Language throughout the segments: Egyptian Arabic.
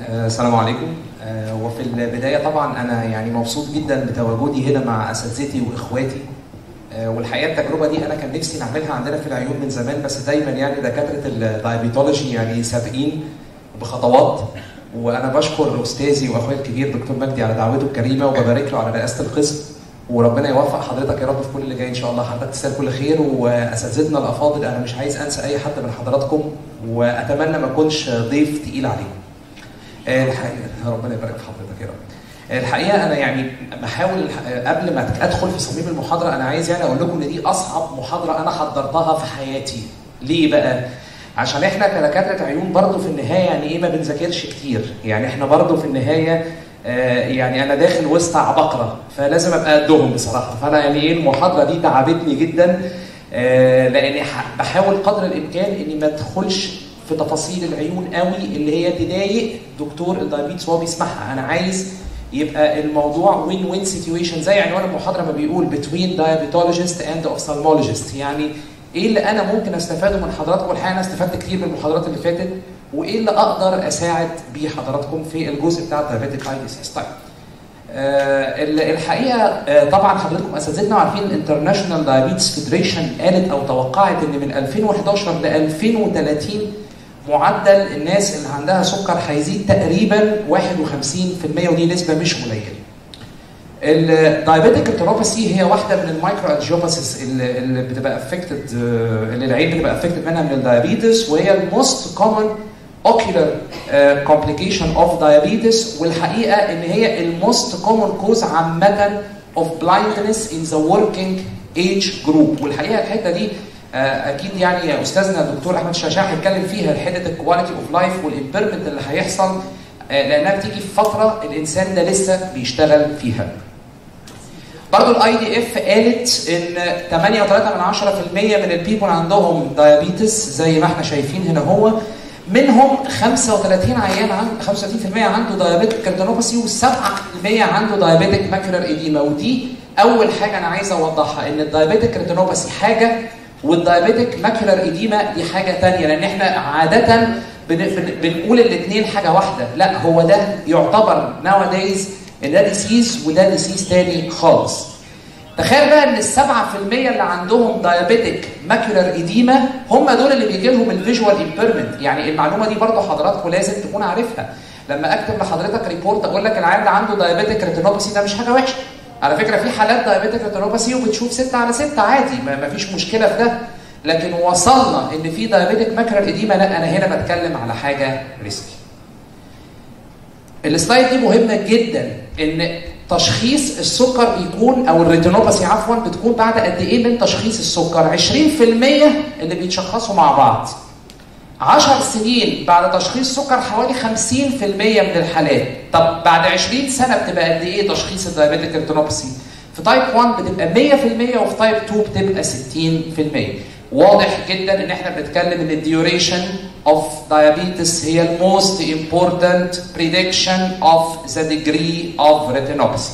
آه، السلام عليكم آه، وفي البداية طبعا أنا يعني مبسوط جدا بتواجدي هنا مع أساتذتي وإخواتي آه، والحقيقة التجربة دي أنا كان نفسي نعملها عندنا في العيون من زمان بس دايما يعني دكاترة الدايابيتولوجي يعني سابقين بخطوات وأنا بشكر أستاذي وأخويا الكبير دكتور مجدي على دعوته الكريمة وببارك له على رئاسة القسم وربنا يوفق حضرتك يا رب في كل اللي جاي ان شاء الله حضرتك تستاهل كل خير واساتذتنا الافاضل انا مش عايز انسى اي حد من حضراتكم واتمنى ما اكونش ضيف تقيل عليكم. آه، الحقيقه ربنا يبارك في حضرتك يا رب. آه، الحقيقه انا يعني بحاول آه، قبل ما ادخل في صميم المحاضره انا عايز يعني اقول لكم ان دي اصعب محاضره انا حضرتها في حياتي. ليه بقى؟ عشان احنا كدكاتره عيون برضه في النهايه يعني ايه ما بنذاكرش كتير، يعني احنا برضه في النهايه آه، يعني انا داخل وسط عبقره فلازم ابقى قدهم بصراحه فانا يعني ايه المحاضره دي تعبتني جدا آه، لاني ح- بحاول قدر الامكان اني ما ادخلش في تفاصيل العيون قوي اللي هي تضايق دكتور الدايابيتس وهو بيسمعها انا عايز يبقى الموضوع وين وين سيتويشن زي عنوان المحاضره ما بيقول between diabetologist and ophthalmologist يعني ايه اللي انا ممكن استفاده من حضراتكم الحقيقه انا استفدت كتير من المحاضرات اللي فاتت وايه اللي اقدر اساعد بيه حضراتكم في الجزء بتاع الدايابيتك اي ديسيز طيب آه، ال- الحقيقه آه، طبعا حضراتكم اساتذتنا عارفين الانترناشونال دايابيتس فيدريشن قالت او توقعت ان من 2011 ل 2030 معدل الناس اللي عندها سكر هيزيد تقريبا 51% ودي نسبه مش قليله. الدايابيتك انتروباثي هي واحده من المايكرو انجيوباثيز اللي, اللي بتبقى افكتد اللي العين بتبقى افكتد منها من الدايابيتس وهي الموست كومن اوكيولار كومبليكيشن اوف دايابيتس والحقيقه ان هي الموست كومن كوز عامه اوف بلايندنس ان ذا وركينج ايج جروب والحقيقه الحته دي آه، اكيد يعني استاذنا الدكتور احمد شاشاح هيتكلم فيها حته الكواليتي اوف لايف والامبيرمنت اللي هيحصل آه، لانها بتيجي في فتره الانسان ده لسه بيشتغل فيها. برضه الاي دي اف قالت ان 8.3% من البيبول عندهم دايابيتس زي ما احنا شايفين هنا هو منهم 35 عيان عن 35% عنده دايابيتك كاردينوباثي و7% عنده دايابيتك ماكولار ايديما ودي اول حاجه انا عايز اوضحها ان الدايابيتك كاردينوباثي حاجه والدايابيتك ماكولار ايديما دي حاجه ثانيه لان احنا عاده بن بن بنقول الاثنين حاجه واحده لا هو ده يعتبر nowadays ان ده ديسيز وده ديسيز تاني خالص تخيل بقى ان السبعة في المية اللي عندهم دايابيتك ماكولار ايديما هم دول اللي بيجي لهم الفيجوال امبيرمنت يعني المعلومه دي برضه حضراتكم لازم تكون عارفها لما اكتب لحضرتك ريبورت اقول لك العيان اللي عنده دايابيتك ريتينوباثي ده مش حاجه وحشه على فكره في حالات دايابيتك ريتينوباثي وبتشوف 6 على 6 عادي ما ما فيش مشكله في ده لكن وصلنا ان في دايابيتك ماكولار ايديما لا انا هنا بتكلم على حاجه ريسكي السلايد دي مهمه جدا ان تشخيص السكر بيكون او الريتينوباثي عفوا بتكون بعد قد ايه من تشخيص السكر 20% اللي بيتشخصوا مع بعض 10 سنين بعد تشخيص سكر حوالي 50% من الحالات طب بعد 20 سنه بتبقى قد ايه تشخيص الدايابيتك ريتينوباثي في تايب 1 بتبقى 100% وفي تايب 2 بتبقى 60% واضح جدا ان احنا بنتكلم ان الديوريشن of diabetes هي ال most important prediction of the degree of retinopathy.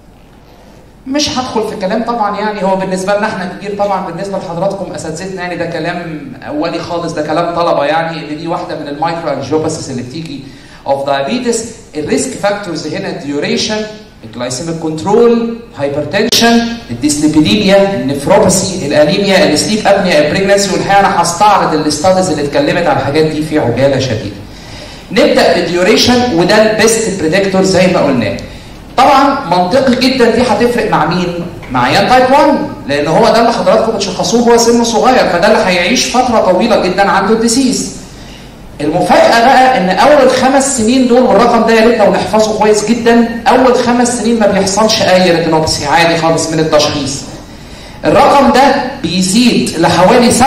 مش هدخل في كلام طبعا يعني هو بالنسبه لنا احنا كبير طبعا بالنسبه لحضراتكم اساتذتنا يعني ده كلام اولي خالص ده كلام طلبه يعني ان دي واحده من المايكرو انجيوباثيس اللي بتيجي اوف دايابيتس الريسك فاكتورز هنا الديوريشن الجلايسيميك كنترول هايبرتنشن الديسليبيديميا النفروباثي الانيميا السليب ابنيا البريجنسي والحقيقه انا هستعرض الاستاديز اللي اتكلمت على الحاجات دي في عجاله شديده. نبدا بالديوريشن وده البيست بريدكتور زي ما قلنا. طبعا منطقي جدا دي هتفرق مع مين؟ مع عيان تايب 1 لان هو ده اللي حضراتكم بتشخصوه هو سنه صغير فده اللي هيعيش فتره طويله جدا عنده الديسيز. المفاجأة بقى إن أول خمس سنين دول والرقم ده يا ريت لو نحفظه كويس جدا أول خمس سنين ما بيحصلش أي ريتينوباثي عادي خالص من التشخيص. الرقم ده بيزيد لحوالي 27%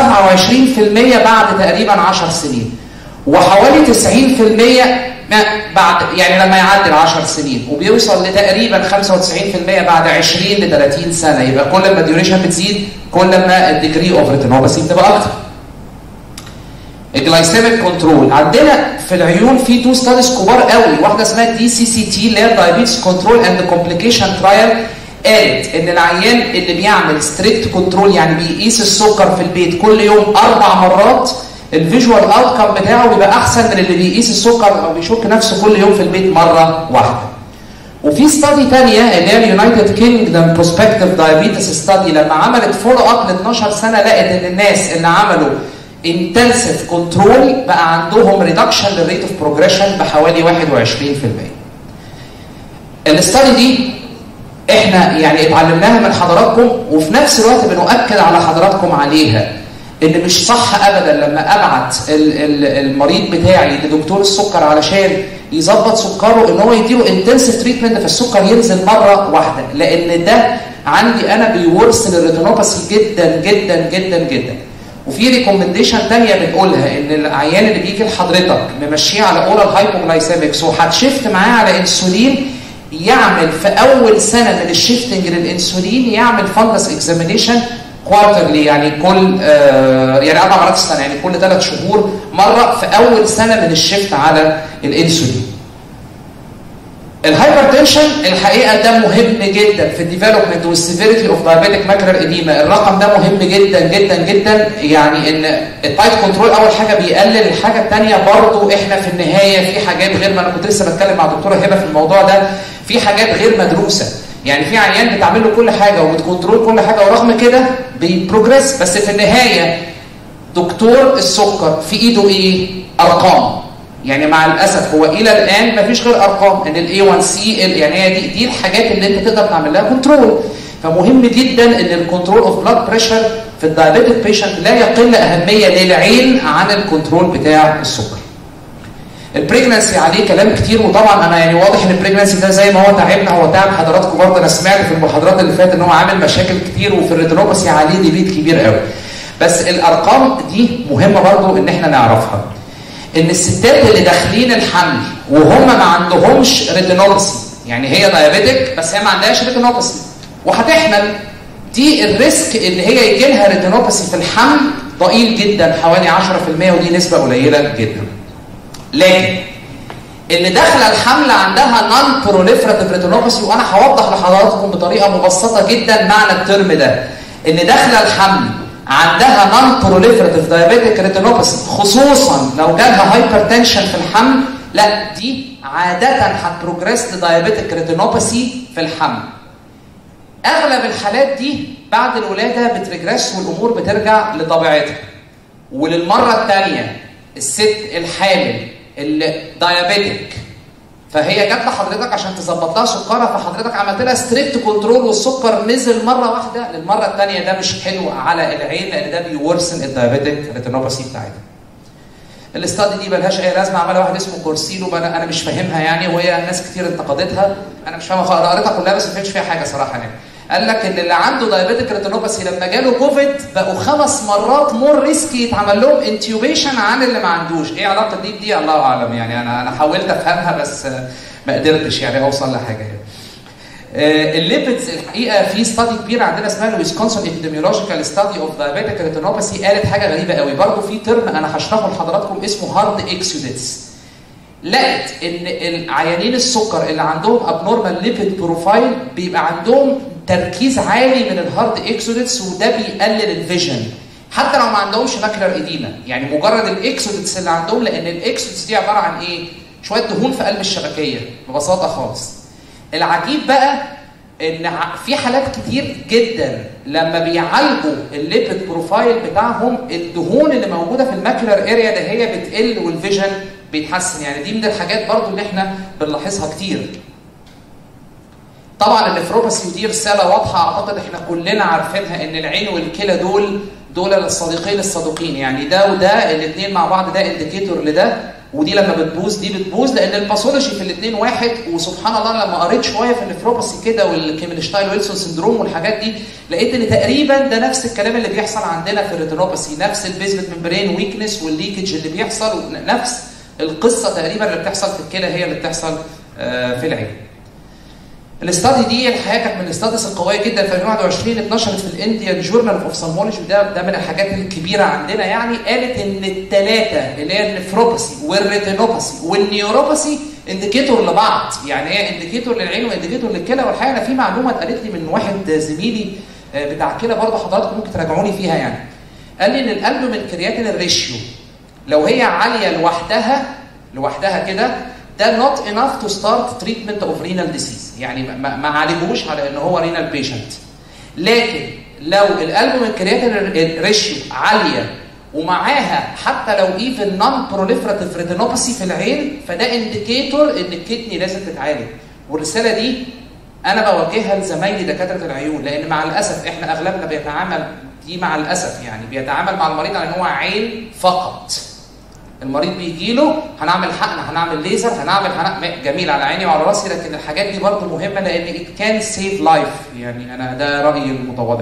بعد تقريبا 10 سنين. وحوالي 90% بعد يعني لما يعدي ال 10 سنين وبيوصل لتقريبا 95% بعد 20 ل 30 سنه يبقى كل ما الديوريشن بتزيد كل ما الديجري اوف ريتينوباثي بتبقى اكتر. الجلايسيميك كنترول عندنا في العيون في تو ستاديز كبار قوي واحده اسمها دي سي سي تي اللي هي دايابيتس كنترول اند كومبليكيشن ترايل قالت ان العيان اللي بيعمل ستريكت كنترول يعني بيقيس السكر في البيت كل يوم اربع مرات الفيجوال اوتكم بتاعه بيبقى احسن من اللي بيقيس السكر او بيشك نفسه كل يوم في البيت مره واحده وفي ستادي ثانيه اللي هي اليونايتد كينجدم بروسبكتيف دايابيتس ستادي لما عملت فولو اب ل 12 سنه لقت ان الناس اللي عملوا انتنسيف كنترول بقى عندهم ريدكشن للريت اوف بروجريشن بحوالي 21% الاستادي دي احنا يعني اتعلمناها من حضراتكم وفي نفس الوقت بنؤكد على حضراتكم عليها ان مش صح ابدا لما ابعت المريض بتاعي لدكتور السكر علشان يظبط سكره ان هو يديله انتنسيف تريتمنت فالسكر ينزل مره واحده لان ده عندي انا بيورث الريتينوباثي جدا جدا جدا جدا وفي ريكومنديشن ثانيه بنقولها ان العيان اللي بيجي لحضرتك ممشيه على اورال هايبوجلايسيمكس وهتشفت معاه على انسولين يعمل في اول سنه من الشيفتنج للانسولين يعمل فانجس اكزامينيشن كوارترلي يعني كل آه يعني اربع مرات السنه يعني كل ثلاث شهور مره في اول سنه من الشيفت على الانسولين. الهايبرتنشن الحقيقه ده مهم جدا في الديفلوبمنت والسيفيريتي اوف دايابيتك ماكلر اديما الرقم ده مهم جدا جدا جدا يعني ان التايت كنترول اول حاجه بيقلل الحاجه الثانيه برضو احنا في النهايه في حاجات غير ما انا كنت لسه بتكلم مع دكتوره هبه في الموضوع ده في حاجات غير مدروسه يعني في عيان بتعمل له كل حاجه وبتكنترول كل حاجه ورغم كده بيبروجريس بس في النهايه دكتور السكر في ايده ايه؟ ارقام يعني مع الاسف هو الى الان ما فيش غير ارقام ان الاي 1 سي يعني هي دي دي الحاجات اللي انت تقدر تعمل لها كنترول فمهم جدا ان الكنترول اوف بلاد بريشر في الدايابيتك بيشنت لا يقل اهميه للعين عن الكنترول بتاع السكر. البريجنسي عليه كلام كتير وطبعا انا يعني واضح ان البريجنسي ده زي ما هو تعبنا هو تعب حضراتكم برضه انا سمعت في المحاضرات اللي فاتت ان هو عامل مشاكل كتير وفي الريتينوباثي عليه ديبيت كبير قوي. بس الارقام دي مهمه برضه ان احنا نعرفها. ان الستات اللي داخلين الحمل وهم ما عندهمش ريتينوباثي يعني هي دايابيتك بس هي ما عندهاش ريتينوباثي وهتحمل دي الريسك ان هي يجي لها ريتينوباثي في الحمل ضئيل جدا حوالي 10% ودي نسبه قليله جدا. لكن اللي داخله الحمل عندها نون بروليفراتيف ريتينوباثي وانا هوضح لحضراتكم بطريقه مبسطه جدا معنى الترم ده ان داخله الحمل عندها نون بروليفراتيف دايابيتك ريتينوباثي خصوصا لو جالها هايبرتنشن في الحمل لا دي عاده هتبروجريس لدايابيتك ريتينوباثي في الحمل اغلب الحالات دي بعد الولاده بتريجريس والامور بترجع لطبيعتها وللمره الثانيه الست الحامل اللي دايابيتك فهي جت لحضرتك عشان تظبط لها سكرها فحضرتك عملت لها ستريكت كنترول والسكر نزل مره واحده للمره الثانيه ده مش حلو على العين لان ده بيورثن الدايابيتك ريتينوباثي بتاعتها. الاستادي دي ملهاش اي لازمه عملها واحد اسمه كورسيلو انا انا مش فاهمها يعني وهي ناس كتير انتقدتها انا مش فاهمها انا قريتها كلها بس ما فهمتش فيها حاجه صراحه يعني. قال لك ان اللي عنده دايابيتك ريتينوباثي لما جاله كوفيد بقوا خمس مرات مور ريسكي يتعمل لهم انتيوبيشن عن اللي ما عندوش، ايه علاقه دي بدي الله اعلم يعني انا انا حاولت افهمها بس ما قدرتش يعني اوصل لحاجه يعني. الليبيدز الحقيقه في ستادي كبيره عندنا اسمها الويسكونسن ابيديميولوجيكال ستادي اوف دايابيتك ريتينوباثي قالت حاجه غريبه قوي برضه في ترم انا هشرحه لحضراتكم اسمه هارد اكسوديتس لقت ان العيانين السكر اللي عندهم ابنورمال ليبيد بروفايل بيبقى عندهم تركيز عالي من الهارد اكسوديتس وده بيقلل الفيجن حتى لو ما عندهمش ماكلر اديما يعني مجرد الاكسوديتس اللي عندهم لان الاكسوديتس دي عباره عن ايه شويه دهون في قلب الشبكيه ببساطه خالص العجيب بقى ان في حالات كتير جدا لما بيعالجوا الليبيد بروفايل بتاعهم الدهون اللي موجوده في الماكلر اريا ده هي بتقل والفيجن بيتحسن يعني دي من الحاجات برضو اللي احنا بنلاحظها كتير طبعا النفروباثي ودي رساله واضحه اعتقد احنا كلنا عارفينها ان العين والكلى دول دول الصديقين الصدوقين يعني ده وده الاثنين مع بعض ده انديكيتور لده ودي لما بتبوظ دي بتبوظ لان الباثولوجي في الاثنين واحد وسبحان الله لما قريت شويه في النفروباثي كده والكيمنشتاين ويلسون سندروم والحاجات دي لقيت ان تقريبا ده نفس الكلام اللي بيحصل عندنا في الريتينوباثي نفس البيزمنت ممبرين ويكنس والليكج اللي بيحصل نفس القصه تقريبا اللي بتحصل في الكلى هي اللي بتحصل في العين. الاستادي دي الحقيقه كانت من الاستاديز القويه جدا في 2021 اتنشرت في الانديان جورنال اوف اوفثالمولوجي وده ده من الحاجات الكبيره عندنا يعني قالت ان الثلاثه اللي هي النفروباثي والريتينوباثي والنيوروباثي انديكيتور لبعض يعني هي انديكيتور للعين وانديكيتور للكلى والحقيقه انا في معلومه اتقالت لي من واحد زميلي بتاع كلى برضه حضراتكم ممكن تراجعوني فيها يعني قال لي ان الالبومين كرياتين الريشيو لو هي عاليه لوحدها لوحدها كده ده not enough to start treatment of renal disease يعني ما, ما عالجوش على ان هو renal patient لكن لو الالبومين كرياتين ريشيو عاليه ومعاها حتى لو ايفن نون بروليفراتيف ريتينوباثي في العين فده انديكيتور ان الكدني لازم تتعالج والرساله دي انا بوجهها لزمايلي دكاتره العيون لان مع الاسف احنا اغلبنا بيتعامل دي مع الاسف يعني بيتعامل مع المريض على ان هو عين فقط المريض بيجي له هنعمل حقن هنعمل ليزر هنعمل, هنعمل جميل على عيني وعلى راسي لكن الحاجات دي برضه مهمه لان it can save life يعني انا ده رايي المتواضع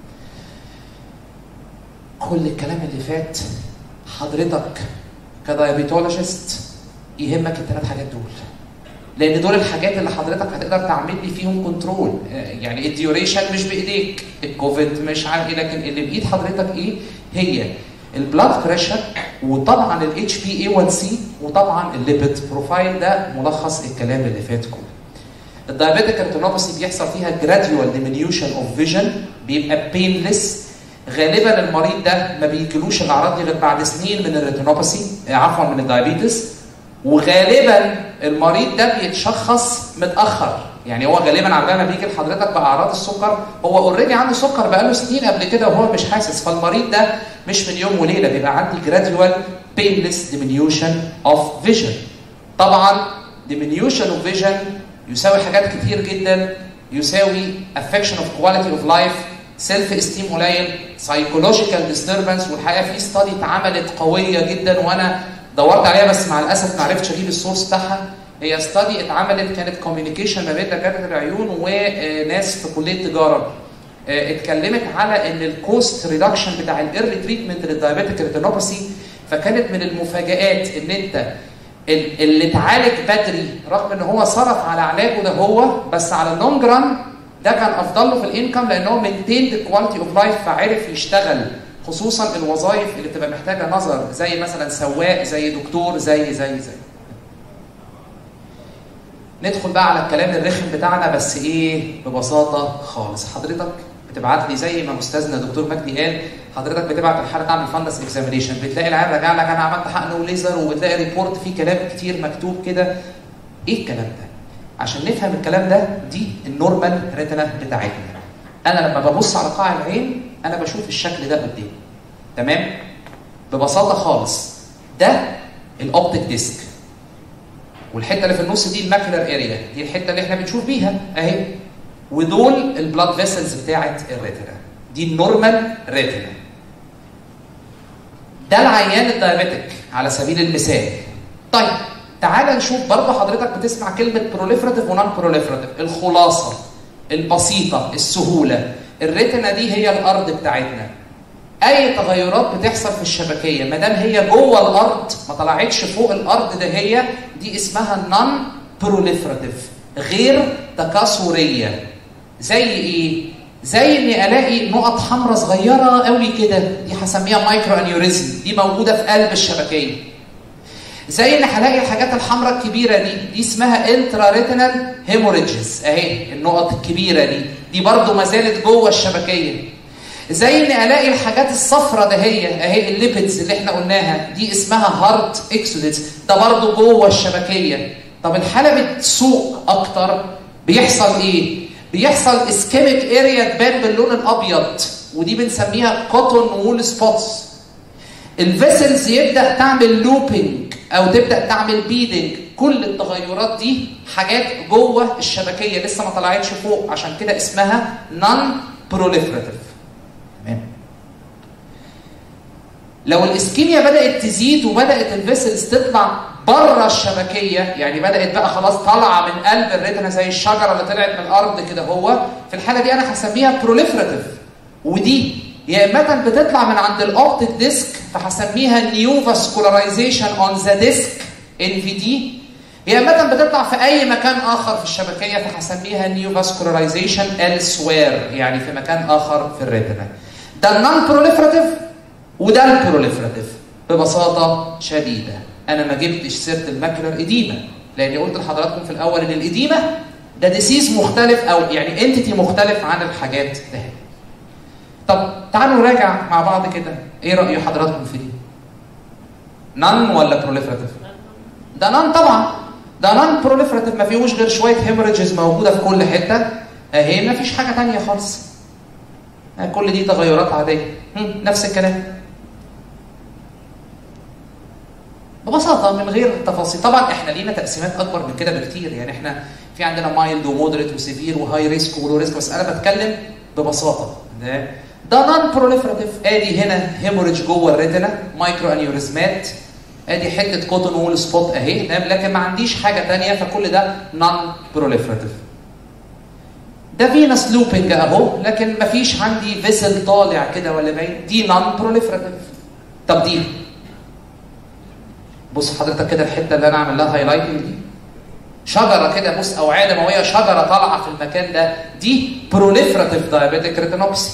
كل الكلام اللي فات حضرتك كدايابيتولوجيست يهمك الثلاث حاجات دول لان دول الحاجات اللي حضرتك هتقدر تعمل لي فيهم كنترول يعني الديوريشن مش بايديك الكوفيد مش عارف ايه لكن اللي بايد حضرتك ايه هي البلاد بريشر وطبعا الاتش بي اي 1 سي وطبعا الليبيد بروفايل ده ملخص الكلام اللي فات كله الدايابيتيك ريتينوباثي بيحصل فيها جراديوال ديمينيوشن اوف فيجن بيبقى بينلس غالبا المريض ده ما بيجيلوش الاعراض دي غير بعد سنين من الريتينوباثي عفوا من الدايابيتس وغالبا المريض ده بيتشخص متاخر يعني هو غالبا على ما بيجي لحضرتك باعراض السكر هو اوريدي عنده سكر بقاله سنين قبل كده وهو مش حاسس فالمريض ده مش من يوم وليله بيبقى عندي جراديوال painless diminution of vision طبعا diminution of vision يساوي حاجات كتير جدا يساوي affection of quality of life سيلف استيم قليل سايكولوجيكال ديستربنس والحقيقه في ستادي اتعملت قويه جدا وانا دورت عليها بس مع الاسف ما عرفتش اجيب السورس بتاعها هي ستادي اتعملت كانت كوميونيكيشن ما بين دكاتره العيون وناس في كليه تجاره اتكلمت على ان الكوست ريدكشن بتاع الايرلي تريتمنت للدايابيتيك ريتينوباثي فكانت من المفاجات ان انت اللي اتعالج بدري رغم ان هو صرف على علاجه ده هو بس على اللونج ران ده كان افضل له في الانكم لان هو مينتيند الكواليتي اوف لايف فعرف يشتغل خصوصا الوظائف اللي بتبقى محتاجه نظر زي مثلا سواق زي دكتور زي زي زي ندخل بقى على الكلام الرخم بتاعنا بس ايه ببساطه خالص حضرتك بتبعت لي زي ما استاذنا دكتور مجدي قال حضرتك بتبعت الحاله تعمل فندس اكزامينيشن بتلاقي العيان راجع لك انا عملت حقن وليزر وبتلاقي ريبورت فيه كلام كتير مكتوب كده ايه الكلام ده؟ عشان نفهم الكلام ده دي النورمال ريتنا بتاعتنا انا لما ببص على قاع العين انا بشوف الشكل ده قدامي تمام ببساطه خالص ده الاوبتيك ديسك والحته اللي في النص دي الماكلر اريا دي الحته اللي احنا بنشوف بيها اهي ودول البلاد فيسلز بتاعه الريتنا دي النورمال ريتنا ده العيان الدايابيتك على سبيل المثال طيب تعال نشوف برضه حضرتك بتسمع كلمه بروليفراتيف ونون بروليفراتيف الخلاصه البسيطه السهوله الريتنا دي هي الارض بتاعتنا اي تغيرات بتحصل في الشبكيه ما دام هي جوه الارض ما طلعتش فوق الارض ده هي دي اسمها نون بروليفراتيف غير تكاثريه زي ايه زي اني الاقي نقط حمراء صغيره قوي كده دي هسميها مايكرو انيوريزم دي موجوده في قلب الشبكيه زي ان هلاقي الحاجات الحمراء الكبيره دي دي اسمها انترا ريتينال هيموريدجز اهي النقط الكبيره دي دي برضو ما زالت جوه الشبكيه زي ان الاقي الحاجات الصفراء ده هي اهي الليبيدز اللي احنا قلناها دي اسمها هارت اكسوديتس ده برضو جوه الشبكيه طب الحاله بتسوق اكتر بيحصل ايه بيحصل اسكيميك اريا تبان باللون الابيض ودي بنسميها كوتون وول سبوتس الفيسلز يبدا تعمل لوبينج او تبدا تعمل بيدنج كل التغيرات دي حاجات جوه الشبكيه لسه ما طلعتش فوق عشان كده اسمها نون بروليفراتيف تمام لو الاسكيميا بدات تزيد وبدات الفيسلز تطلع بره الشبكيه يعني بدات بقى خلاص طالعه من قلب الريتنا زي الشجره اللي طلعت من الارض كده هو في الحاله دي انا هسميها بروليفراتيف ودي يا اما بتطلع من عند الاوبتيك ديسك فهسميها نيو فاسكولاريزيشن اون ذا ديسك ان في دي يا اما بتطلع في اي مكان اخر في الشبكيه فهسميها نيو فاسكولاريزيشن elsewhere يعني في مكان اخر في الريتنا ده النون بروليفراتيف وده البروليفراتيف ببساطه شديده انا ما جبتش سيره الماكلر اديما لاني قلت لحضراتكم في الاول ان الاديمه ده ديسيز مختلف او يعني انتيتي مختلف عن الحاجات ده طب تعالوا نراجع مع بعض كده ايه راي حضراتكم في دي نان ولا بروليفراتيف ده نان طبعا ده نان بروليفراتيف ما فيهوش غير شويه هيموريجز موجوده في كل حته اهي ما فيش حاجه ثانيه خالص كل دي تغيرات عاديه نفس الكلام ببساطه من غير تفاصيل طبعا احنا لينا تقسيمات اكبر من كده بكتير يعني احنا في عندنا مايلد ومودريت وسيفير وهاي ريسك ولو ريسك بس انا بتكلم ببساطه ده ده نون بروليفراتيف ادي هنا هيموريج جوه الريتنا مايكرو انيوريزمات ادي حته كوتون وول سبوت اهي لكن ما عنديش حاجه ثانيه فكل ده نون بروليفراتيف ده فينس لوبنج اهو لكن ما فيش عندي فيسل طالع كده ولا باين دي نون بروليفراتيف طب دي بص حضرتك كده الحته اللي انا عامل لها هايلايتنج دي شجره كده بص اوعيه دمويه شجره طالعه في المكان ده دي بروليفراتيف دايابيتيك ريتينوبسي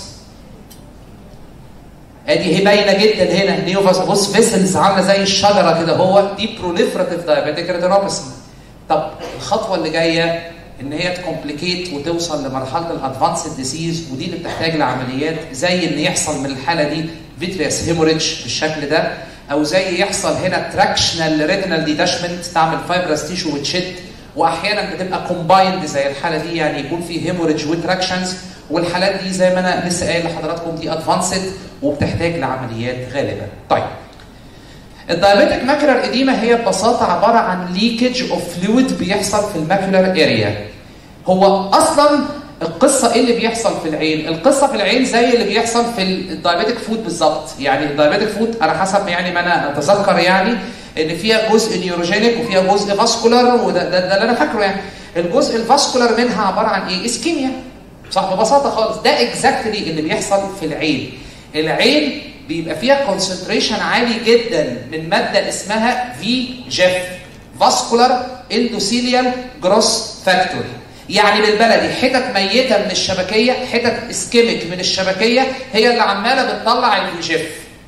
ادي هي باينه جدا هنا نيوفاس بص فيسلز عامله زي الشجره كده هو دي بروليفراتيف دايابيتيك ريتينوبسي طب الخطوه اللي جايه ان هي تكومبليكيت وتوصل لمرحله الادفانسد ديسيز ودي اللي بتحتاج لعمليات زي ان يحصل من الحاله دي فيتريس هيموريدج بالشكل ده او زي يحصل هنا تراكشنال ريتينال ديتاشمنت تعمل فايبرس تيشو وتشد واحيانا بتبقى كومبايند زي الحاله دي يعني يكون في هيموريدج وتراكشنز والحالات دي زي ما انا لسه قايل لحضراتكم دي ادفانسد وبتحتاج لعمليات غالبا. طيب الدايابيتك ماكولار اديما هي ببساطه عباره عن ليكج اوف فلويد بيحصل في الماكولار اريا. هو اصلا القصه ايه اللي بيحصل في العين؟ القصه في العين زي اللي بيحصل في الدايابيتك فود بالظبط، يعني الدايابيتك فود على حسب يعني ما انا اتذكر يعني ان فيها جزء نيوروجينيك وفيها جزء فاسكولار وده ده, ده اللي انا فاكره يعني. الجزء الفاسكولار منها عباره عن ايه؟ اسكيميا. صح ببساطه خالص ده اكزاكتلي اللي بيحصل في العين. العين بيبقى فيها كونسنتريشن عالي جدا من ماده اسمها في جيف فاسكولار اندوثيليال جروس فاكتور يعني بالبلدي حتت ميته من الشبكيه حتت اسكيميك من الشبكيه هي اللي عماله بتطلع الفي جيف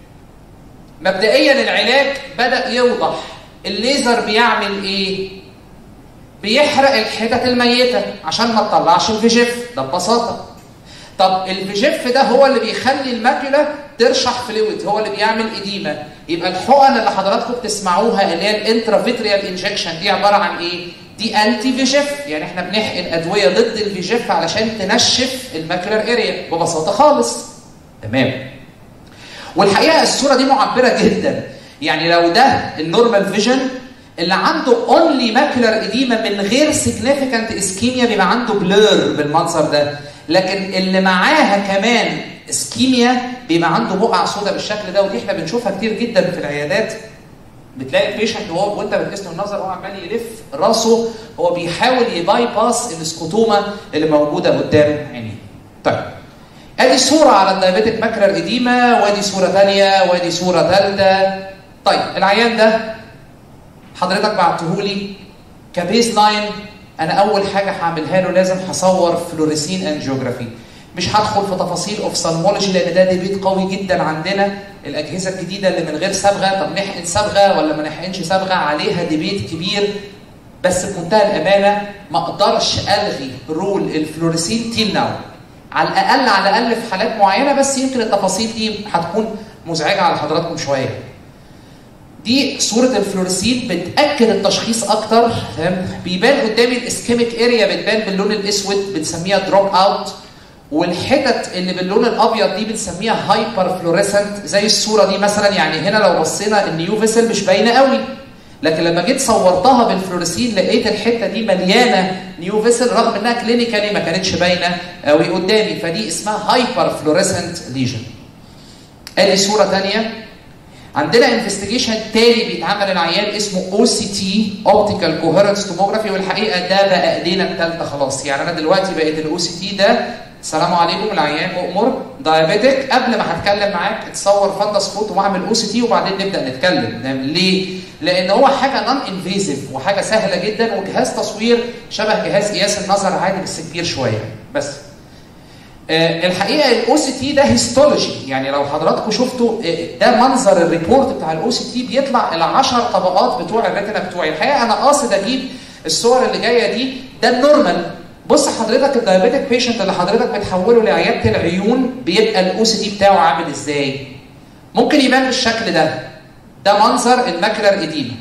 مبدئيا العلاج بدا يوضح الليزر بيعمل ايه بيحرق الحتت الميته عشان ما تطلعش الفي جيف ده ببساطه طب الفيجيف ده هو اللي بيخلي الماكيولا ترشح فلويد هو اللي بيعمل اديمه يبقى الحقن اللي حضراتكم بتسمعوها اللي هي الانترافيتريال انجكشن دي عباره عن ايه دي انتي فيجيف يعني احنا بنحقن ادويه ضد الفيجيف علشان تنشف الماكيولار اريا ببساطه خالص تمام والحقيقه الصوره دي معبره جدا يعني لو ده النورمال فيجن اللي عنده اونلي ماكيولار اديما من غير سيجنيفيكانت اسكيميا بيبقى عنده بلور بالمنظر ده لكن اللي معاها كمان اسكيميا بيبقى عنده بقع سوداء بالشكل ده ودي احنا بنشوفها كتير جدا في العيادات بتلاقي البيشنت وهو وانت بتقيس له النظر هو عمال يلف راسه هو بيحاول يباي باس السكوتوما اللي موجوده قدام عينيه. طيب ادي صوره على الدايابيتك ماكرر اديما وادي صوره ثانيه وادي صوره ثالثه طيب العيان ده حضرتك بعتهولي كبيس لاين انا اول حاجه هعملها له لازم هصور فلوريسين انجيوجرافي مش هدخل في تفاصيل اوفثالمولوجي لان ده ديبيت قوي جدا عندنا الاجهزه الجديده اللي من غير صبغه طب نحقن صبغه ولا ما نحقنش صبغه عليها ديبيت كبير بس بمنتهى الامانه ما اقدرش الغي رول الفلوريسين تيل ناو على الاقل على الاقل في حالات معينه بس يمكن التفاصيل دي هتكون مزعجه على حضراتكم شويه دي صورة الفلوريسين بتأكد التشخيص أكتر تمام بيبان قدامي الاسكيميك اريا بتبان باللون الأسود بنسميها دروب أوت والحتت اللي باللون الأبيض دي بنسميها هايبر فلوريسنت زي الصورة دي مثلا يعني هنا لو بصينا النيو فيسل مش باينة قوي لكن لما جيت صورتها بالفلوريسين لقيت الحته دي مليانه نيو فيسل رغم انها كلينيكالي ما كانتش باينه قوي قدامي فدي اسمها هايبر فلوريسنت ليجن. ادي صوره ثانيه عندنا انفستيجيشن تاني بيتعمل العيان اسمه او سي تي اوبتيكال كوهيرنس توموجرافي والحقيقه ده بقى ايدينا الثالثه خلاص يعني انا دلوقتي بقيت الاو سي تي ده السلام عليكم العيان اؤمر دايابيتك قبل ما هتكلم معاك اتصور فندس فوت واعمل او سي تي وبعدين نبدا نتكلم ليه؟ لان هو حاجه نون انفيزيف وحاجه سهله جدا وجهاز تصوير شبه جهاز قياس النظر عادي بس كبير شويه بس آه الحقيقه الاو سي تي ده هيستولوجي يعني لو حضراتكم شفتوا آه ده منظر الريبورت بتاع الاو سي تي بيطلع ال 10 طبقات بتوع الريتنا بتوعي الحقيقه انا قاصد اجيب الصور اللي جايه دي ده النورمال بص حضرتك الدايابيتك بيشنت اللي حضرتك بتحوله لعياده العيون بيبقى الاو سي تي بتاعه عامل ازاي ممكن يبان بالشكل ده ده منظر الماكلر اديما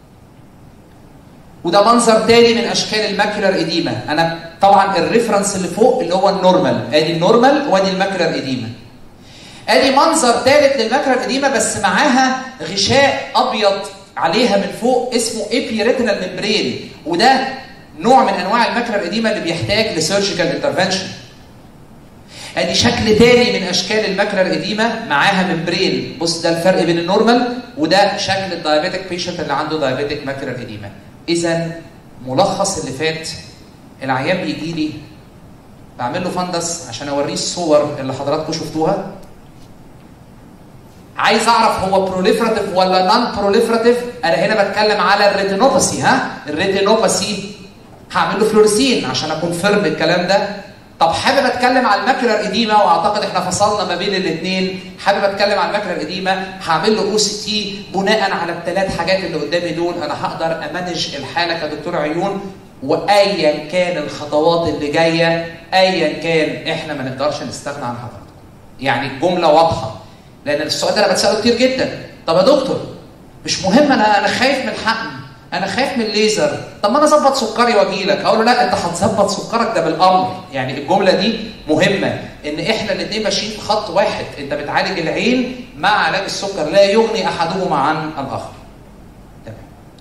وده منظر تاني من اشكال الماكلر اديما انا طبعا الريفرنس اللي فوق اللي هو النورمال ادي النورمال وادي الماكلر اديما ادي منظر ثالث للماكلر اديما بس معاها غشاء ابيض عليها من فوق اسمه ايبي ريتينال ممبرين وده نوع من انواع الماكلر اديما اللي بيحتاج لسيرجيكال انترفنشن ادي شكل تاني من اشكال الماكلر اديما معاها ممبرين بص ده الفرق بين النورمال وده شكل الدايابيتك بيشنت اللي عنده دايابيتك ماكلر اديما اذا ملخص اللي فات العيان بيجي لي بعمل له فندس عشان اوريه الصور اللي حضراتكم شفتوها عايز اعرف هو بروليفراتيف ولا نون بروليفراتيف انا هنا بتكلم على الريتينوباثي ها الريتينوباثي هعمل له فلورسين عشان اكونفيرم الكلام ده طب حابب اتكلم على الماكلر اديما واعتقد احنا فصلنا ما بين الاثنين حابب اتكلم على الماكلر اديما هعمل له او سي تي بناء على الثلاث حاجات اللي قدامي دول انا هقدر امانج الحاله كدكتور عيون وايا كان الخطوات اللي جايه ايا كان احنا ما نقدرش نستغنى عن حضرتك يعني الجمله واضحه لان السؤال ده انا بتساله كتير جدا طب يا دكتور مش مهم انا انا خايف من الحقن انا خايف من الليزر طب ما انا اظبط سكري واجي لك اقول له لا انت هتظبط سكرك ده بالامر يعني الجمله دي مهمه ان احنا الاثنين ماشيين في خط واحد انت بتعالج العين مع علاج السكر لا يغني احدهما عن الاخر تمام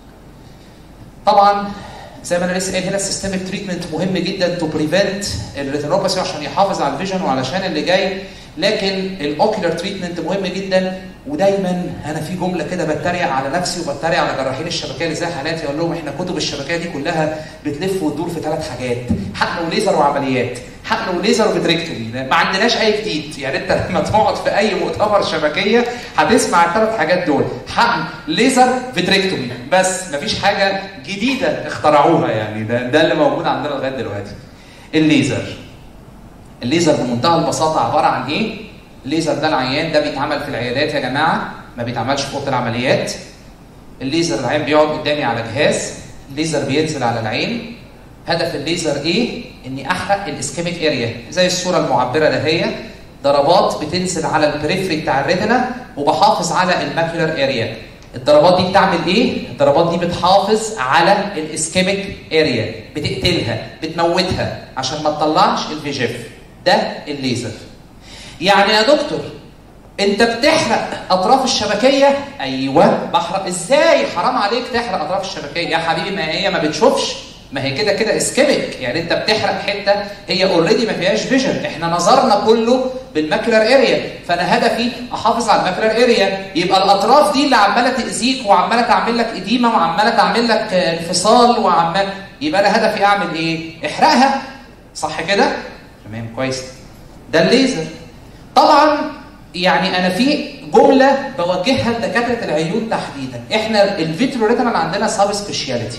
طبعا زي ما انا لسه قايل هنا السيستميك تريتمنت مهم جدا تو بريفنت الريتينوباثي عشان يحافظ على الفيجن وعلشان اللي جاي لكن الاوكيولار تريتمنت مهم جدا ودايما انا في جمله كده بتريق على نفسي وبتريق على جراحين الشبكيه اللي زي حالاتي اقول لهم احنا كتب الشبكيه دي كلها بتلف وتدور في ثلاث حاجات حقن وليزر وعمليات حقن وليزر وفيتريكتومي ما عندناش اي جديد يعني انت لما تقعد في اي مؤتمر شبكيه هتسمع الثلاث حاجات دول حقن ليزر فيتريكتومي بس مفيش حاجه جديده اخترعوها يعني ده ده اللي موجود عندنا لغايه دلوقتي الليزر الليزر بمنتهى البساطه عباره عن ايه؟ الليزر ده العيان ده بيتعمل في العيادات يا جماعه ما بيتعملش في اوضه العمليات. الليزر العيان بيقعد قدامي على جهاز، الليزر بينزل على العين. هدف الليزر ايه؟ اني احرق الاسكيميك اريا زي الصوره المعبره ده هي ضربات بتنزل على البريفري بتاع الريتنا وبحافظ على الماكيولار اريا. الضربات دي بتعمل ايه؟ الضربات دي بتحافظ على الاسكيميك اريا، بتقتلها، بتموتها عشان ما تطلعش الفيجيف. ده الليزر يعني يا دكتور انت بتحرق اطراف الشبكيه ايوه بحرق ازاي حرام عليك تحرق اطراف الشبكيه يا حبيبي ما هي ما بتشوفش ما هي كده كده اسكيميك يعني انت بتحرق حته هي اوريدي ما فيهاش فيجن احنا نظرنا كله بالماكلر اريا فانا هدفي احافظ على الماكلر اريا يبقى الاطراف دي اللي عماله تاذيك وعماله تعمل لك اديمه وعماله تعمل لك انفصال وعمال يبقى انا هدفي اعمل ايه احرقها صح كده تمام كويس ده الليزر طبعا يعني انا في جمله بوجهها لدكاتره العيون تحديدا احنا الفيترو ريتنال عندنا سب سبيشاليتي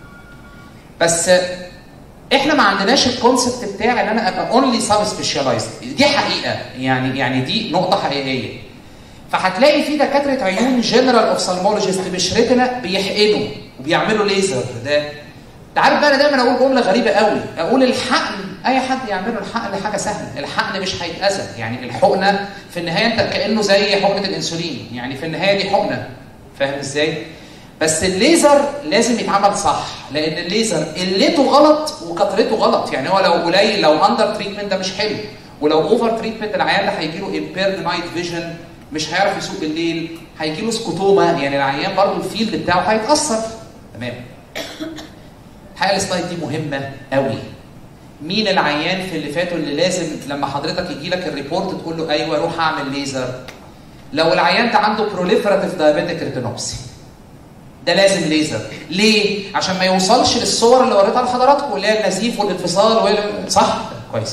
بس احنا ما عندناش الكونسبت بتاع ان انا ابقى اونلي سب سبيشاليزد دي حقيقه يعني يعني دي نقطه حقيقيه فهتلاقي في دكاتره عيون جنرال اوفثالمولوجيست مش ريتنا بيحقنوا وبيعملوا ليزر ده انت عارف بقى انا دايما اقول جمله غريبه قوي اقول الحقن اي حد يعمله الحقن حاجه سهله الحقن مش هيتاذى يعني الحقنه في النهايه انت كانه زي حقنه الانسولين يعني في النهايه دي حقنه فاهم ازاي بس الليزر لازم يتعمل صح لان الليزر قلته غلط وكثرته غلط يعني هو لو قليل لو اندر تريتمنت ده مش حلو ولو اوفر تريتمنت العيان ده هيجي له امبيرد نايت فيجن مش هيعرف يسوق بالليل هيجي له سكوتوما يعني العيان برضه الفيلد بتاعه هيتاثر تمام الحقيقه السلايد دي مهمه قوي مين العيان في اللي فاتوا اللي لازم لما حضرتك يجي لك الريبورت تقول له ايوه روح اعمل ليزر لو العيان ده عنده بروليفراتيف دايابيتك ريتينوبسي ده لازم ليزر ليه عشان ما يوصلش للصور اللي وريتها لحضراتكم اللي هي النزيف والانفصال وال... صح كويس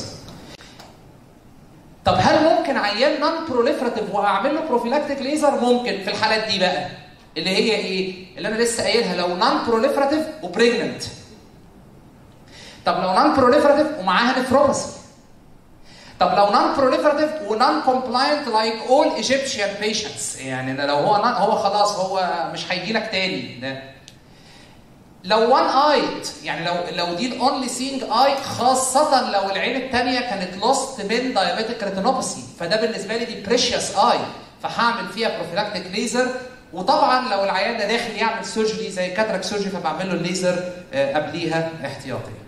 طب هل ممكن عيان نون بروليفراتيف وهعمل له بروفيلاكتيك ليزر ممكن في الحالات دي بقى اللي هي ايه اللي انا لسه قايلها لو نون بروليفراتيف وبريجننت طب لو نون بروليفراتيف ومعاها نفروباثي طب لو نون بروليفراتيف ونون كومبلاينت لايك اول ايجيبشن بيشنتس يعني لو هو non, هو خلاص هو مش هيجي لك تاني ده لو وان ايد يعني لو لو دي الاونلي سينج اي خاصه لو العين الثانيه كانت لوست من دايابيتك ريتينوباثي فده بالنسبه لي دي بريشيوس اي فهعمل فيها بروفيلاكتيك ليزر وطبعا لو العيان ده داخل يعمل سيرجري زي كاتراك سيرجري فبعمل له الليزر آه، قبليها احتياطيا.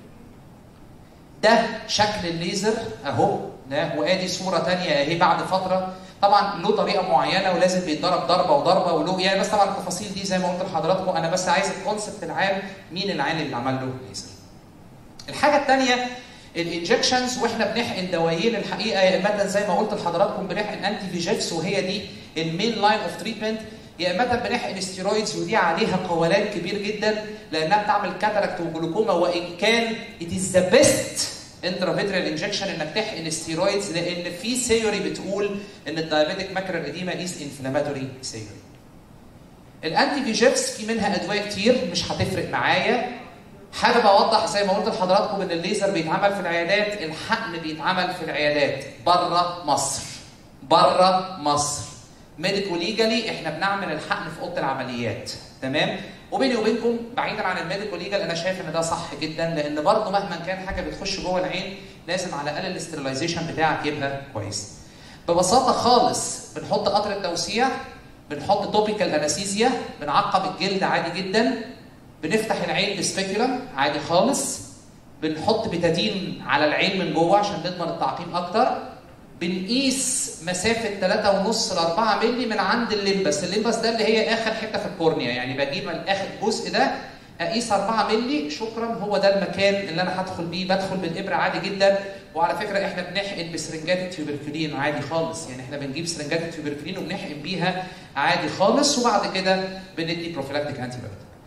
ده شكل الليزر اهو ده وادي صوره ثانيه اهي بعد فتره طبعا له طريقه معينه ولازم بيتضرب ضربه وضربه وله يعني بس طبعا التفاصيل دي زي ما قلت لحضراتكم انا بس عايز الكونسبت العام مين العيان اللي عمل له ليزر. الحاجه الثانيه الانجكشنز واحنا بنحقن دوايين الحقيقه يا اما زي ما قلت لحضراتكم بنحقن انتي فيجيفس وهي دي المين لاين اوف تريتمنت يا اما بنحقن ستيرويدز ودي عليها قولان كبير جدا لانها بتعمل كاتاراكت وجلوكوما وان كان it is the best انترافيترال انجكشن انك تحقن ستيرويدز لان في ثيوري بتقول ان الدايابيتيك ماكرال اديما از انفلاماتوري ثيوري. الانتي فيجيفس في منها ادويه كتير مش هتفرق معايا حابب اوضح زي ما قلت لحضراتكم ان الليزر بيتعمل في العيادات الحقن بيتعمل في العيادات بره مصر بره مصر ميديكو ليجالي احنا بنعمل الحقن في اوضه العمليات تمام وبيني وبينكم بعيدا عن الميديكو ليجال انا شايف ان ده صح جدا لان برضه مهما كان حاجه بتخش جوه العين لازم على الاقل الاسترلايزيشن بتاعك يبقى كويس ببساطه خالص بنحط قطر التوسيع بنحط توبيكال انستيزيا بنعقم الجلد عادي جدا بنفتح العين بسبيكولا عادي خالص بنحط بتادين على العين من جوه عشان نضمن التعقيم اكتر بنقيس مسافه 3.5 ل 4 مللي من عند الليمبس، الليمبس ده اللي هي اخر حته في الكورنيا يعني بجيب اخر جزء ده اقيس 4 مللي شكرا هو ده المكان اللي انا هدخل بيه بدخل بالابره عادي جدا وعلى فكره احنا بنحقن بسرنجات التيوبركلين عادي خالص يعني احنا بنجيب سرنجات التيوبركلين وبنحقن بيها عادي خالص وبعد كده بندي بروفيلاكتيك انتي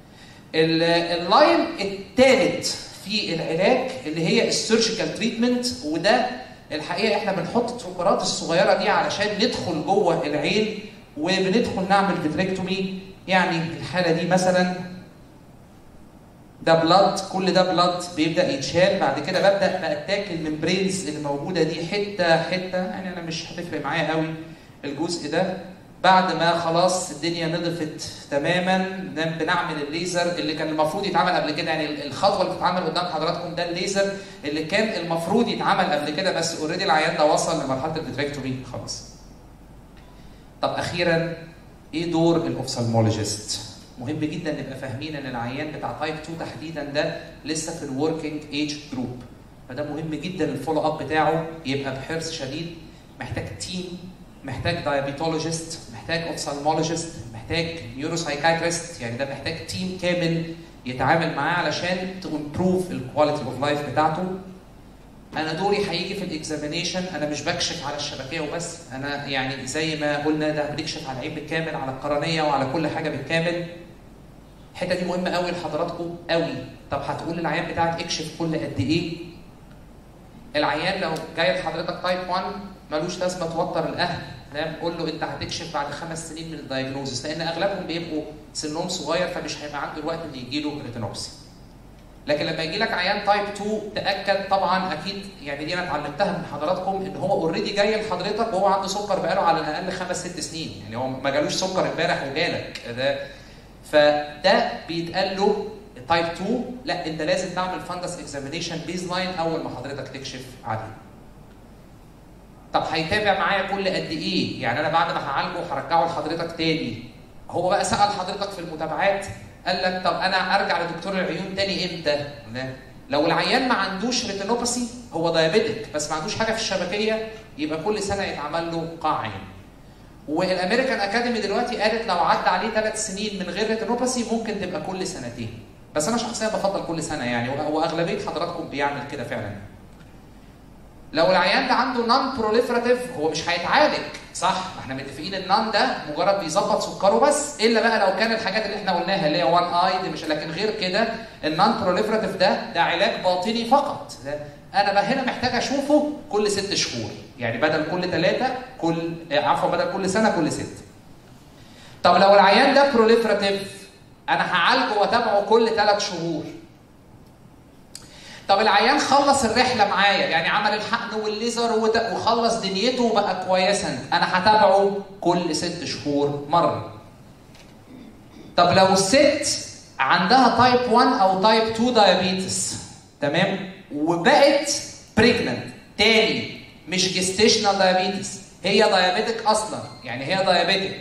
اللاين الثالث في العلاج اللي هي السيرجيكال تريتمنت وده الحقيقه احنا بنحط التروكرات الصغيره دي علشان ندخل جوه العين وبندخل نعمل فيتريكتومي يعني الحاله دي مثلا ده بلاد كل ده بلاد بيبدا يتشال بعد كده ببدا باتاك الممبرينز اللي موجوده دي حته حته يعني انا مش هتفرق معايا قوي الجزء ده بعد ما خلاص الدنيا نضفت تماما بنعمل الليزر اللي كان المفروض يتعمل قبل كده يعني الخطوه اللي بتتعمل قدام حضراتكم ده الليزر اللي كان المفروض يتعمل قبل كده بس اوريدي العيان ده وصل لمرحله الفيتريكتومي خلاص. طب اخيرا ايه دور الاوفثالمولوجيست؟ مهم جدا نبقى فاهمين ان العيان بتاع تايب 2 تحديدا ده لسه في الوركينج ايج جروب فده مهم جدا الفولو اب بتاعه يبقى بحرص شديد محتاج تيم محتاج دايابيتولوجيست محتاج اوفثالمولوجيست محتاج نيوروسايكايترست يعني ده محتاج تيم كامل يتعامل معاه علشان تو امبروف الكواليتي اوف لايف بتاعته انا دوري هيجي في الاكزامينيشن انا مش بكشف على الشبكيه وبس انا يعني زي ما قلنا ده بنكشف على العين بالكامل على القرنيه وعلى كل حاجه بالكامل الحته دي مهمه قوي لحضراتكم قوي طب هتقول للعيان بتاعك اكشف كل قد ايه العيان لو جاي لحضرتك تايب 1 ملوش لازمه توتر الاهل تمام قول له انت هتكشف بعد خمس سنين من الدايجنوزس لان اغلبهم بيبقوا سنهم صغير فمش هيبقى عنده الوقت ان يجي له ريتينوبسي لكن لما يجي لك عيان تايب 2 تاكد طبعا اكيد يعني دي انا اتعلمتها من حضراتكم ان هو اوريدي جاي لحضرتك وهو عنده سكر بقاله على الاقل خمس ست سنين يعني هو ما جالوش سكر امبارح وجالك ده فده بيتقال له تايب 2 لا انت لازم تعمل فاندس اكزامينيشن بيز لاين اول ما حضرتك تكشف عليه طب هيتابع معايا كل قد ايه؟ يعني انا بعد ما هعالجه هرجعه لحضرتك تاني. هو بقى سال حضرتك في المتابعات قال لك طب انا ارجع لدكتور العيون تاني امتى؟ لو العيان ما عندوش ريتينوباثي هو دايابيتك بس ما عندوش حاجه في الشبكيه يبقى كل سنه يتعمل له قاع عين. والامريكان اكاديمي دلوقتي قالت لو عدى عليه ثلاث سنين من غير ريتينوباثي ممكن تبقى كل سنتين. بس انا شخصيا بفضل كل سنه يعني واغلبيه حضراتكم بيعمل كده فعلا. لو العيان ده عنده نون بروليفراتيف هو مش هيتعالج صح احنا متفقين النون ده مجرد بيظبط سكره بس الا بقى لو كان الحاجات اللي احنا قلناها اللي هي وان اي دي مش لكن غير كده النون بروليفراتيف ده ده علاج باطني فقط ده انا بقى هنا محتاج اشوفه كل ست شهور يعني بدل كل ثلاثه كل عفوا بدل كل سنه كل ست طب لو العيان ده بروليفراتيف انا هعالجه واتابعه كل ثلاث شهور طب العيان خلص الرحله معايا يعني عمل الحقن والليزر وخلص دنيته وبقى كويسا انا هتابعه كل ست شهور مره طب لو الست عندها تايب 1 او تايب 2 دايابيتس تمام وبقت بريجننت تاني مش جستيشنال دايابيتس هي دايابيتك اصلا يعني هي دايابيتك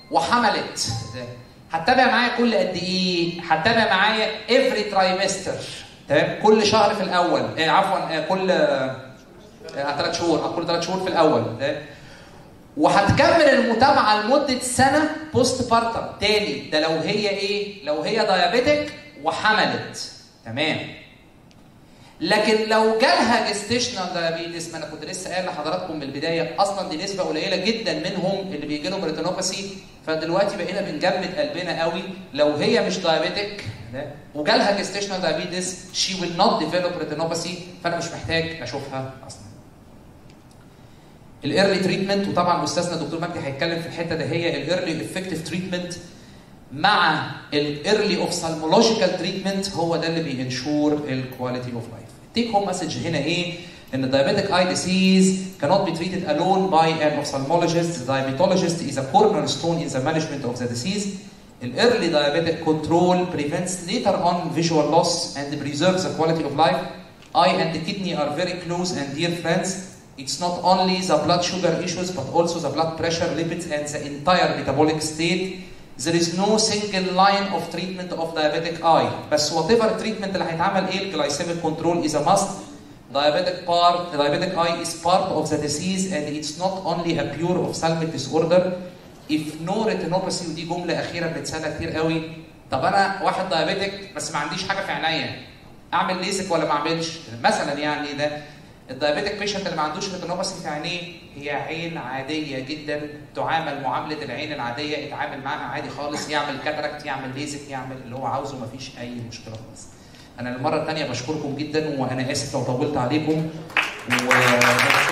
وحملت هتتابع معايا كل قد ايه؟ هتتابع معايا افري ترايمستر تمام كل شهر في الاول آه عفوا آه كل آه ثلاث شهور آه كل ثلاث شهور في الاول تمام وهتكمل المتابعه لمده سنه بوست بارتم تاني ده لو هي ايه؟ لو هي دايابيتك وحملت تمام لكن لو جالها جستيشنال دايابيتس ما انا كنت لسه قايل لحضراتكم من البدايه اصلا دي نسبه قليله جدا منهم اللي بيجي لهم ريتينوباثي فدلوقتي بقينا بنجمد قلبنا قوي لو هي مش دايابيتك وجالها جستيشنال دايابيتس شي ويل نوت ديفلوب ريتينوباثي فانا مش محتاج اشوفها اصلا. الايرلي تريتمنت وطبعا استاذنا الدكتور مجدي هيتكلم في الحته ده هي الايرلي افكتيف تريتمنت مع الايرلي اوفثالمولوجيكال تريتمنت هو ده اللي بينشور الكواليتي اوف لايف. التيك هوم مسج هنا ايه؟ ان diabetic eye disease cannot be treated alone by an ophthalmologist. The diabetologist is a cornerstone in the management of the disease. The early diabetic control prevents later on visual loss and preserves the quality of life. Eye and the kidney are very close and dear friends. It's not only the blood sugar issues, but also the blood pressure, lipids, and the entire metabolic state. There is no single line of treatment of diabetic eye. بس whatever treatment اللي هيتعمل ايه glycemic control is a must. Diabetic part, diabetic eye is part of the disease and it's not only a pure ophthalmic disorder. If no retinopathy ودي جملة أخيرة بنتسالها كتير قوي. طب أنا واحد دايابيتك بس ما عنديش حاجة في عينيا. أعمل ليزك ولا ما أعملش؟ مثلا يعني ده الدايابيتك بيشنت اللي ما عندوش ريتينوباثي في عينيه هي عين عاديه جدا تعامل معامله العين العاديه يتعامل معاها عادي خالص يعمل كاتراكت يعمل ليزك يعمل اللي هو عاوزه ما فيش اي مشكله خالص. انا المره الثانيه بشكركم جدا وانا اسف لو طولت عليكم و